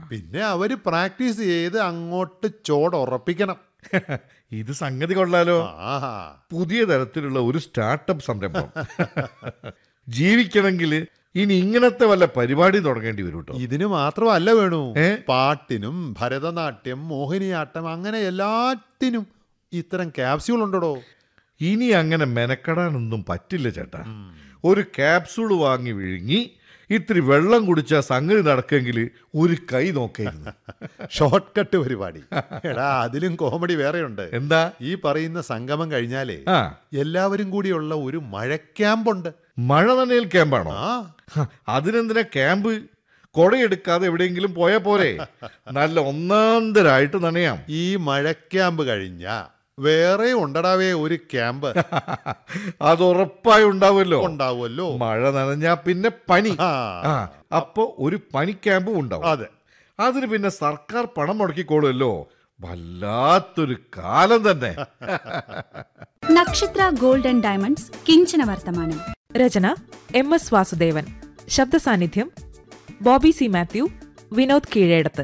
പിന്നെ അവര് പ്രാക്ടീസ് ചെയ്ത് അങ്ങോട്ട് ചോടുറപ്പിക്കണം ഇത് സംഗതി കൊള്ളാലോ ആഹാ പുതിയ തരത്തിലുള്ള ഒരു സ്റ്റാർട്ടപ്പ് സംരംഭം ജീവിക്കണമെങ്കിൽ ഇനി ഇങ്ങനത്തെ വല്ല പരിപാടി തുടങ്ങേണ്ടി വരും കേട്ടോ ഇതിന് മാത്രമല്ല വേണു ഏ? പാട്ടിനും ഭരതനാട്യം മോഹിനിയാട്ടം അങ്ങനെ എല്ലാത്തിനും ഇത്തരം ക്യാപ്സ്യൂൾ ഉണ്ടോ ഇനി അങ്ങനെ മെനക്കെടാനൊന്നും പറ്റില്ല ചേട്ടാ ഒരു ക്യാപ്സൂൾ വാങ്ങി വിഴുങ്ങി ഇത്തിരി വെള്ളം കുടിച്ച സംഗതി നടക്കെങ്കിൽ ഒരു കൈ നോക്കായിരുന്നു ഷോർട്ട് കട്ട് പരിപാടി എടാ അതിലും കോമഡി വേറെയുണ്ട് എന്താ ഈ പറയുന്ന സംഗമം കഴിഞ്ഞാലേ ആ എല്ലാവരും കൂടിയുള്ള ഒരു മഴക്യാമ്പുണ്ട് മഴ നനയിൽ ക്യാമ്പാണോ ആ ഹ, അതിനെന്തിനാ ക്യാമ്പ് കൊടയെടുക്കാതെ എവിടെയെങ്കിലും പോയാ പോരെ നല്ല ഒന്നാന്തരായിട്ട് നനയാം ഈ മഴക്യാമ്പ് കഴിഞ്ഞ വേറെ ഉണ്ടടാവേ ഒരു ക്യാമ്പ് അത് ഉറപ്പായി ഉണ്ടാവുമല്ലോ ഉണ്ടാവുമല്ലോ മഴ നനഞ്ഞാ പിന്നെ പനി ആ ആ അപ്പൊ ഒരു പനി ക്യാമ്പും ഉണ്ടാവും അതെ അതിന് പിന്നെ സർക്കാർ പണം മുടക്കിക്കോളുമല്ലോ വല്ലാത്തൊരു കാലം തന്നെ നക്ഷത്ര ഗോൾഡ് ആൻഡ് ഡയമണ്ട്സ് കിഞ്ചന വർത്തമാനം രചന എം എസ് വാസുദേവൻ ശബ്ദ സാന്നിധ്യം ബോബി സി മാത്യു വിനോദ് കീഴേടത്ത്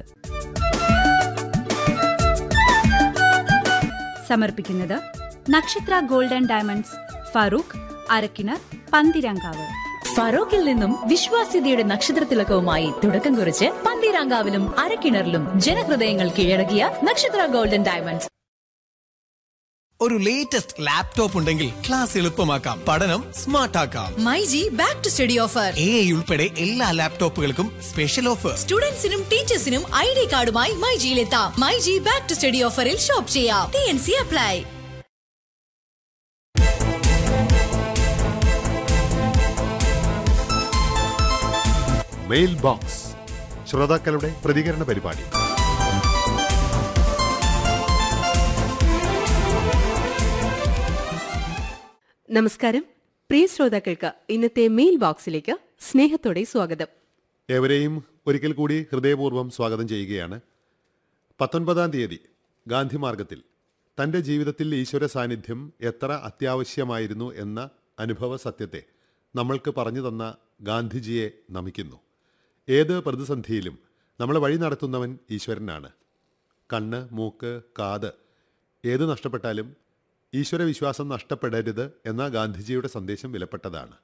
സമർപ്പിക്കുന്നത് Nakshatra gold and diamonds Farook Arakkinar Panthirankavu ഫറോക്കിൽ നിന്നും വിശ്വാസ്യതയുടെ നക്ഷത്രത്തിലക്കവുമായി തുടക്കം കുറിച്ച് പന്തീരാങ്കാവിലും അരക്കിണറിലും ജനഹൃദയങ്ങൾ കീഴടക്കിയ നക്ഷത്ര ഗോൾഡൻ ഡയമണ്ട്സ് ഒരു ലേറ്റസ്റ്റ് ലാപ്ടോപ്പ് ഉണ്ടെങ്കിൽ ക്ലാസ് എളുപ്പമാക്കാം പഠനം സ്മാർട്ട് ആക്കാം myG back to study offer A I ഉൾപ്പെടെ എല്ലാ ലാപ്ടോപ്പുകൾക്കും സ്പെഷ്യൽ ഓഫർ സ്റ്റുഡൻസിനും ടീച്ചേഴ്സിനും ഐ ഡി കാർഡുമായി മൈജിയിലെത്താം മൈജി ബാക്ക് ടു സ്റ്റഡി ഓഫറിൽ ഷോപ്പ് ചെയ്യാം T N C apply mail box ശ്രോതാക്കളുടെ പ്രതികരണ പരിപാടി നമസ്കാരം പ്രിയ ശ്രോതാക്കൾക്ക് ഇന്നത്തെ മെയിൽ ബോക്സിലേക്ക് സ്നേഹത്തോടെ സ്വാഗതം ഏവരെയും ഒരിക്കൽ കൂടി ഹൃദയപൂർവ്വം സ്വാഗതം ചെയ്യുകയാണ് പത്തൊൻപതാം തീയതി ഗാന്ധി മാർഗത്തിൽ തൻ്റെ ജീവിതത്തിൽ ഈശ്വര സാന്നിധ്യം എത്ര അത്യാവശ്യമായിരുന്നു എന്ന അനുഭവ സത്യത്തെ നമ്മൾക്ക് പറഞ്ഞു തന്ന ഗാന്ധിജിയെ നമിക്കുന്നു ഏത് പ്രതിസന്ധിയിലും നമ്മളെ വഴി നടത്തുന്നവൻ ഈശ്വരനാണ് കണ്ണ് മൂക്ക് കാത് ഏത് നഷ്ടപ്പെട്ടാലും ഈശ്വരവിശ്വാസം നഷ്ടപ്പെടരുത് എന്ന ഗാന്ധിജിയുടെ സന്ദേശം വിലപ്പെട്ടതാണ്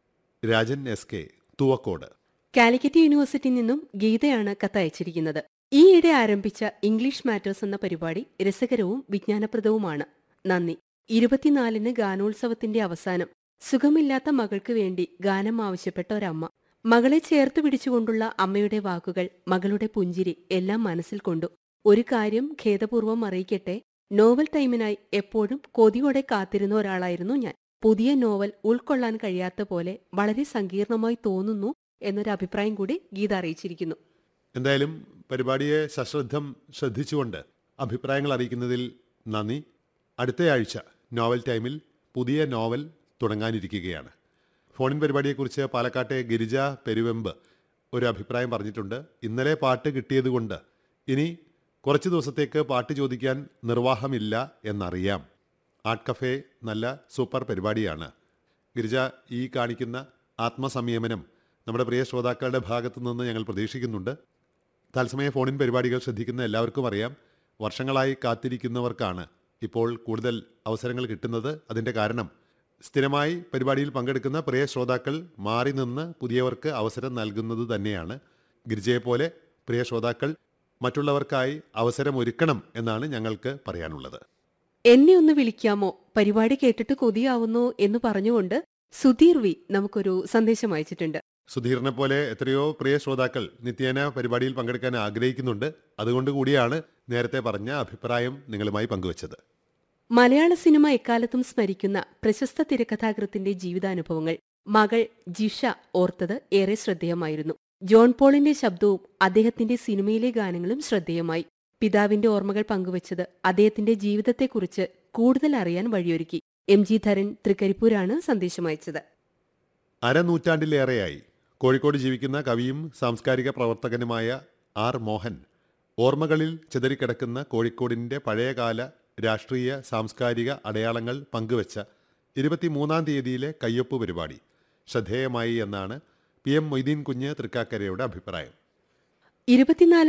രാജൻ എസ് കെ തുവക്കോട് കാലിക്കറ്റ് യൂണിവേഴ്സിറ്റിയിൽ നിന്നും ഗീതയാണ് കത്തയച്ചിരിക്കുന്നത് ഈയിടെ ആരംഭിച്ച ഇംഗ്ലീഷ് മാറ്റേഴ്സ് എന്ന പരിപാടി രസകരവും വിജ്ഞാനപ്രദവുമാണ് നന്ദി ഇരുപത്തിനാലിന് ഗാനോത്സവത്തിന്റെ അവസാനം സുഖമില്ലാത്ത മകൾക്ക് വേണ്ടി ഗാനം ആവശ്യപ്പെട്ട ഒരമ്മ മകളെ ചേർത്ത് പിടിച്ചുകൊണ്ടുള്ള അമ്മയുടെ വാക്കുകൾ മകളുടെ പുഞ്ചിരി എല്ലാം മനസ്സിൽ കൊണ്ടു ഒരു കാര്യം ഖേദപൂർവ്വം അറിയിക്കട്ടെ നോവൽ ടൈമിനായി എപ്പോഴും കൊതിയോടെ കാത്തിരുന്ന ഒരാളായിരുന്നു ഞാൻ പുതിയ നോവൽ ഉൾക്കൊള്ളാൻ കഴിയാത്ത പോലെ വളരെ സങ്കീർണമായി തോന്നുന്നു എന്നൊരു അഭിപ്രായം കൂടി ഗീത അറിയിച്ചിരിക്കുന്നു എന്തായാലും പരിപാടിയെ സശ്രദ്ധം ശ്രദ്ധിച്ചുകൊണ്ട് അഭിപ്രായങ്ങൾ അറിയിക്കുന്നതിൽ നന്ദി അടുത്തയാഴ്ച നോവൽ ടൈമിൽ പുതിയ നോവൽ തുടങ്ങാനിരിക്കുകയാണ് ഫോണിൻ പരിപാടിയെക്കുറിച്ച് പാലക്കാട്ടെ ഗിരിജ പെരുവെമ്പ് ഒരു അഭിപ്രായം പറഞ്ഞിട്ടുണ്ട് ഇന്നലെ പാട്ട് കിട്ടിയതുകൊണ്ട് ഇനി കുറച്ച് ദിവസത്തേക്ക് പാട്ട് ചോദിക്കാൻ നിർവാഹമില്ല എന്നറിയാം ആർട്ട് കഫേ നല്ല സൂപ്പർ പരിപാടിയാണ് ഗിരിജ ഈ കാണിക്കുന്ന ആത്മസംയമനം നമ്മുടെ പ്രിയ ശ്രോതാക്കളുടെ ഭാഗത്തു നിന്ന് ഞങ്ങൾ പ്രതീക്ഷിക്കുന്നുണ്ട് തത്സമയ ഫോണിൻ പരിപാടികൾ ശ്രദ്ധിക്കുന്ന എല്ലാവർക്കും അറിയാം വർഷങ്ങളായി കാത്തിരിക്കുന്നവർക്കാണ് ഇപ്പോൾ കൂടുതൽ അവസരങ്ങൾ കിട്ടുന്നത് അതിൻ്റെ കാരണം സ്ഥിരമായി പരിപാടിയിൽ പങ്കെടുക്കുന്ന പ്രിയ ശ്രോതാക്കൾ മാറി നിന്ന് പുതിയവർക്ക് അവസരം നൽകുന്നത് തന്നെയാണ് ഗിരിജയെപ്പോലെ പ്രിയ ശ്രോതാക്കൾ മറ്റുള്ളവർക്കായി അവസരം ഒരുക്കണം എന്നാണ് ഞങ്ങൾക്ക് പറയാനുള്ളത് എന്നെ ഒന്ന് വിളിക്കാമോ പരിപാടി കേട്ടിട്ട് കൊതിയാവുന്നു എന്ന് പറഞ്ഞുകൊണ്ട് സുധീർ വി നമുക്കൊരു സന്ദേശം അയച്ചിട്ടുണ്ട് സുധീറിനെ പോലെ എത്രയോ പ്രിയ ശ്രോതാക്കൾ നിത്യേന പരിപാടിയിൽ പങ്കെടുക്കാൻ ആഗ്രഹിക്കുന്നുണ്ട് അതുകൊണ്ട് കൂടിയാണ് നേരത്തെ പറഞ്ഞ അഭിപ്രായം നിങ്ങളുമായി പങ്കുവച്ചത് മലയാള സിനിമ എക്കാലത്തും സ്മരിക്കുന്ന പ്രശസ്ത തിരക്കഥാകൃത്തിന്റെ ജീവിതാനുഭവങ്ങൾ മകൾ ജിഷ ഓർത്തത് ഏറെ ശ്രദ്ധേയമായിരുന്നു ജോൺ പോളിന്റെ ശബ്ദവും അദ്ദേഹത്തിന്റെ സിനിമയിലെ ഗാനങ്ങളും ശ്രദ്ധേയമായി പിതാവിന്റെ ഓർമ്മകൾ പങ്കുവച്ചത് അദ്ദേഹത്തിന്റെ ജീവിതത്തെക്കുറിച്ച് കൂടുതൽ അറിയാൻ വഴിയൊരുക്കി എം ജി ധരൻ തൃക്കരിപ്പൂരാണ് സന്ദേശം അയച്ചത് അരനൂറ്റാണ്ടിലേറെയായി കോഴിക്കോട് ജീവിക്കുന്ന കവിയും സാംസ്കാരിക പ്രവർത്തകനുമായ ആർ മോഹൻ ഓർമ്മകളിൽ ചിതറിക്കിടക്കുന്ന കോഴിക്കോടിൻ്റെ പഴയകാല രാഷ്ട്രീയ സാംസ്കാരിക അടയാളങ്ങൾ പങ്കുവച്ച ഇരുപത്തിമൂന്നാം തീയതിയിലെ കയ്യൊപ്പ് പരിപാടി ശ്രദ്ധേയമായി എന്നാണ് പി എം മൊയ്തീൻ കുഞ്ഞ് തൃക്കാക്കരയുടെ അഭിപ്രായം ഇരുപത്തിനാല്